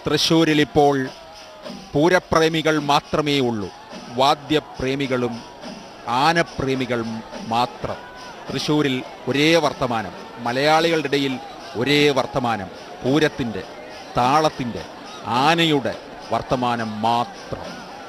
തൃശ്ശൂരിൽ ഇപ്പോൾ പൂരപ്രേമികൾ മാത്രമേ ഉള്ളൂ വാദ്യപ്രേമികളും ആനപ്രേമികളും മാത്രം തൃശ്ശൂരിൽ ഒരേ വർത്തമാനം മലയാളികളുടെ ഇടയിൽ ഒരേ വർത്തമാനം പൂരത്തിൻ്റെ താളത്തിൻ്റെ ആനയുടെ വർത്തമാനം മാത്രം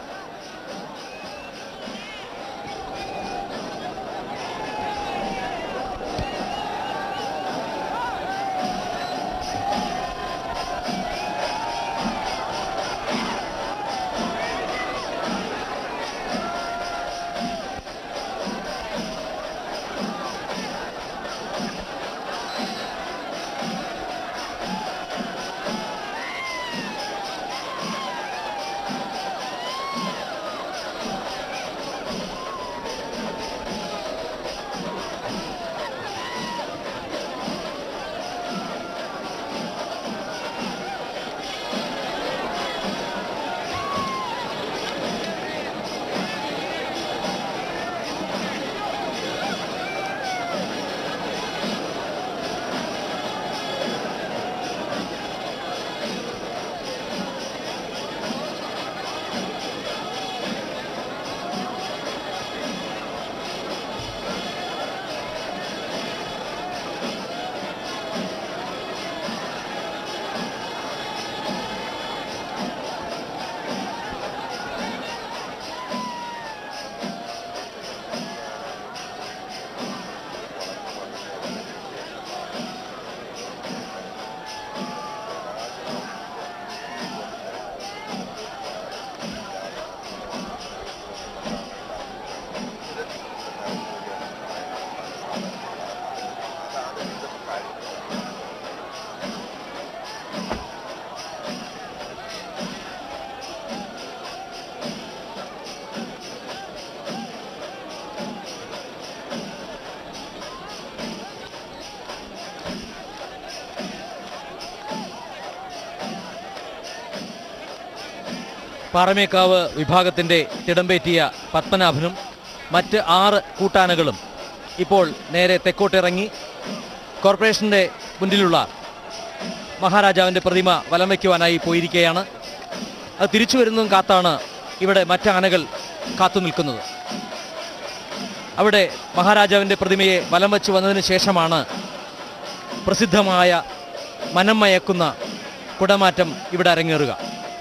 പാറമേക്കാവ് വിഭാഗത്തിന്റെ തിടമ്പേറ്റിയ പത്മനാഭനും മറ്റ് ആറ് കൂട്ടാനകളും ഇപ്പോൾ നേരെ തെക്കോട്ടിറങ്ങി കോർപ്പറേഷന്റെ മുന്നിലുള്ള മഹാരാജാവിന്റെ പ്രതിമ വലം വയ്ക്കുവാനായി പോയിരിക്കുകയാണ് അത് തിരിച്ചു വരുന്നതും കാത്താണ് ഇവിടെ മറ്റ് ആനകൾ കാത്തു നിൽക്കുന്നത് അവിടെ മഹാരാജാവിന്റെ പ്രതിമയെ വലം വച്ച് വന്നതിന് ശേഷമാണ് പ്രസിദ്ധമായ മനം മയക്കുന്ന കുടമാറ്റം ഇവിടെ അരങ്ങേറുക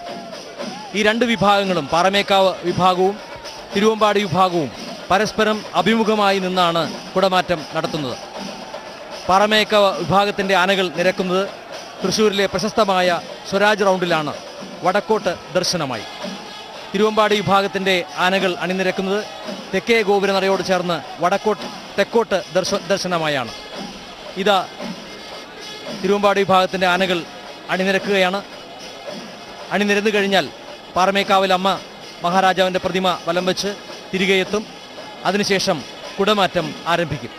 ഈ രണ്ട് വിഭാഗങ്ങളും പാറമേക്കാവ് വിഭാഗവും തിരുവമ്പാടി വിഭാഗവും പരസ്പരം അഭിമുഖമായി നിന്നാണ് കുടമാറ്റം നടത്തുന്നത് പാറമേക്കാവ് വിഭാഗത്തിന്റെ ആനകൾ നിരക്കുന്നത് തൃശ്ശൂരിലെ പ്രശസ്തമായ സ്വരാജ് റൗണ്ടിലാണ് വടക്കോട്ട് ദർശനമായി തിരുവമ്പാടി വിഭാഗത്തിന്റെ ആനകൾ അണിനിരക്കുന്നത് തെക്കേ ഗോപുരനടയോട് ചേർന്ന് വടക്കോട്ട് തെക്കോട്ട് ദർശ ദർശനമായാണ് ഇതാ തിരുവമ്പാടി വിഭാഗത്തിന്റെ ആനകൾ അണിനിരക്കുകയാണ് അണിനിരന്നു കഴിഞ്ഞാൽ പാറമേക്കാവിൽ അമ്മ മഹാരാജാവിന്റെ പ്രതിമ വലം വെച്ച് തിരികെ എത്തും അതിനുശേഷം കുടമാറ്റം ആരംഭിക്കും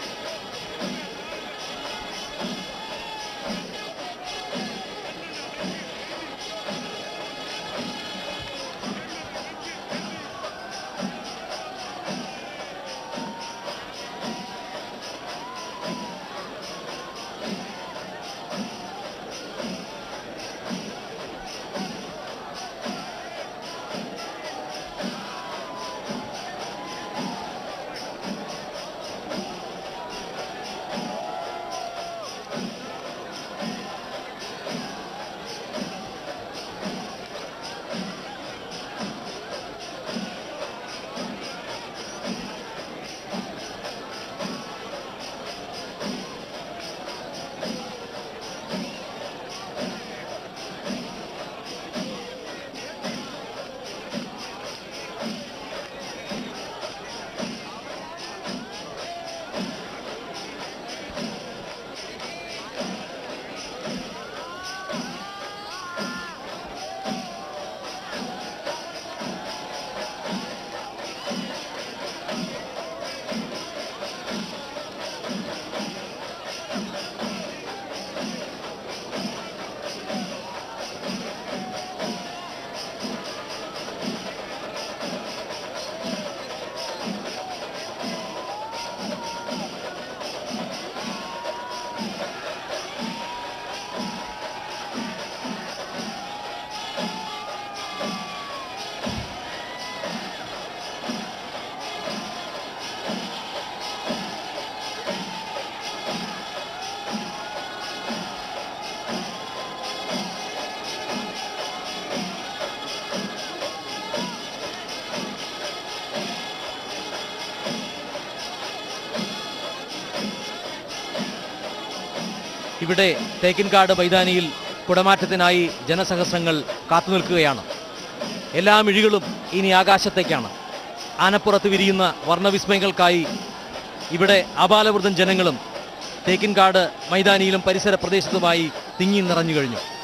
ഇവിടെ തേക്കിൻകാട് മൈതാനിയിൽ കുടമാറ്റത്തിനായി ജനസഹസ്രങ്ങൾ കാത്തുനിൽക്കുകയാണ് എല്ലാ മിഴികളും ഇനി ആകാശത്തേക്കാണ് ആനപ്പുറത്ത് വിരിയുന്ന വർണ്ണവിസ്മയങ്ങൾക്കായി ഇവിടെ ആബാലവൃതം ജനങ്ങളും തേക്കിൻകാട് മൈതാനിയിലും പരിസര പ്രദേശത്തുമായി തിങ്ങി നിറഞ്ഞു കഴിഞ്ഞു